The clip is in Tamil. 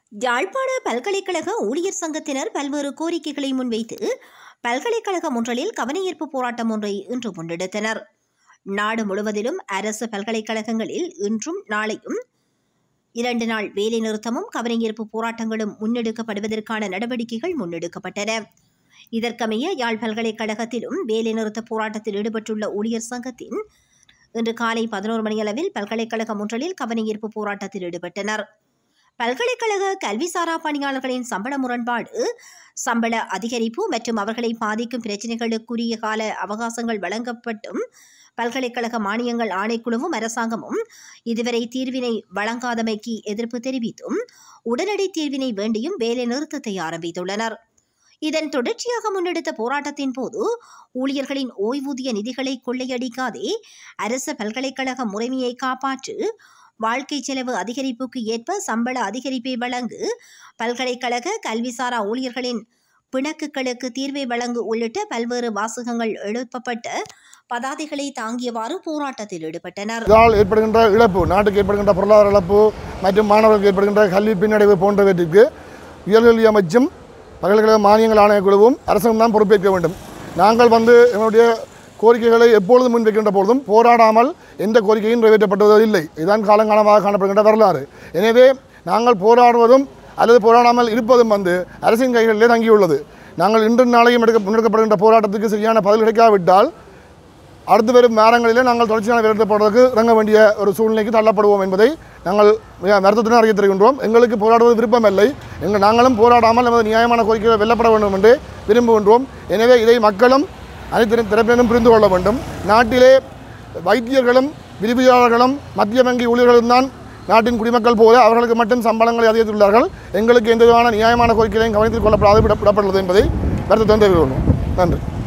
யாழ்ப்பாண பல்கலைக்கழக ஊழியர் சங்கத்தினர் பல்வேறு கோரிக்கைகளை முன்வைத்து பல்கலைக்கழகம் ஒன்றில் கவனஈர்ப்பு போராட்டம் ஒன்றை இன்று முன்னெடுத்தனர் நாடு முழுவதிலும் அரசு பல்கலைக்கழகங்களில் இன்றும் நாளையும் இரண்டு நாள் வேலைநிறுத்தமும் கவனஈர்ப்பு போராட்டங்களும் முன்னெடுக்கப்படுவதற்கான நடவடிக்கைகள் முன்னெடுக்கப்பட்டன இதற்கமைய யாழ் பல்கலைக்கழகத்திலும் வேலைநிறுத்த போராட்டத்தில் ஈடுபட்டுள்ள ஊழியர் சங்கத்தின் இன்று காலை பதினோரு மணியளவில் பல்கலைக்கழகம் ஒன்றில் கவனஈர்ப்பு போராட்டத்தில் ஈடுபட்டனர் பல்கலைக்கழக கல்விசாரா பணியாளர்களின் சம்பள முரண்பாடு சம்பள அதிகரிப்பு மற்றும் அவர்களை பாதிக்கும் பிரச்சினைகளுக்குரிய கால அவகாசங்கள் வழங்கப்பட்டும் பல்கலைக்கழக மானியங்கள் ஆணைக்குழுவும் அரசாங்கமும் இதுவரை தீர்வினை வழங்காதமைக்கு எதிர்ப்பு தெரிவித்தும் உடனடி தீர்வினை வேண்டியும் வேலை நிறுத்தத்தை ஆரம்பித்துள்ளனர் இதன் தொடர்ச்சியாக முன்னெடுத்த போராட்டத்தின் போது ஊழியர்களின் ஓய்வூதிய நிதிகளை கொள்ளையடிக்காதே அரச பல்கலைக்கழக முறைமையை காப்பாற்று வாழ்க்கை செலவு அதிகரிப்புக்கு ஏற்ப சம்பள அதிகரிப்பை வழங்கு பல்கலைக்கழக கல்விசாரா ஊழியர்களின் பிணக்குகளுக்கு தீர்வை வழங்கு உள்ளிட்ட பல்வேறு வாசகங்கள் எழுப்பப்பட்ட பதாதைகளை தாங்கியவாறு போராட்டத்தில் ஈடுபட்டனர் இதனால் ஏற்படுகின்ற இழப்பு நாட்டுக்கு ஏற்படுகின்ற பொருளாதார இழப்பு மற்றும் மாணவர்களுக்கு ஏற்படுகின்ற கல்வி பின்னடைவு போன்றவற்றிற்கு உயர்கல்வி அமைச்சும் பல்கலைக்கழக மானியங்கள் ஆணையக்குழுவும் அரசும் தான் பொறுப்பேற்க வேண்டும் நாங்கள் வந்து எங்களுடைய கோரிக்கைகளை எப்பொழுதும் முன்வைக்கின்ற பொழுதும் போராடாமல் எந்த கோரிக்கையும் நிறைவேற்றப்பட்டது இல்லை இதுதான் காலங்காலமாக காணப்படுகின்ற வரலாறு எனவே நாங்கள் போராடுவதும் அல்லது போராடாமல் இருப்பதும் வந்து அரசின் கைகளிலே தங்கியுள்ளது நாங்கள் இன்று நாளையும் எடுக்க முன்னெடுக்கப்படுகின்ற போராட்டத்துக்கு சரியான பதில் கிடைக்காவிட்டால் அடுத்து வரும் நேரங்களிலே நாங்கள் தொடர்ச்சியான வேலைப்படுவதற்கு இறங்க வேண்டிய ஒரு சூழ்நிலைக்கு தள்ளப்படுவோம் என்பதை நாங்கள் மிக வருத்தத்துடன் அறிய தருகின்றோம் எங்களுக்கு போராடுவது விருப்பமில்லை எங்கள் நாங்களும் போராடாமல் நமது நியாயமான கோரிக்கைகளை வெல்லப்பட வேண்டும் என்று விரும்புகின்றோம் எனவே இதை மக்களும் அனைத்து தரப்பினரும் புரிந்து கொள்ள வேண்டும் நாட்டிலே வைத்தியர்களும் விரிவியாளர்களும் மத்திய வங்கி ஊழியர்களும் தான் நாட்டின் குடிமக்கள் போல அவர்களுக்கு மட்டும் சம்பளங்களை அதிகரித்துள்ளார்கள் எங்களுக்கு எந்த விதமான நியாயமான கோரிக்கைகளையும் கவனத்தில் கொள்ளப்படாது விட- விடப்பட்டுள்ளது என்பதை வருத்தத்துடன் தெரிவித்துள்ளோம் நன்றி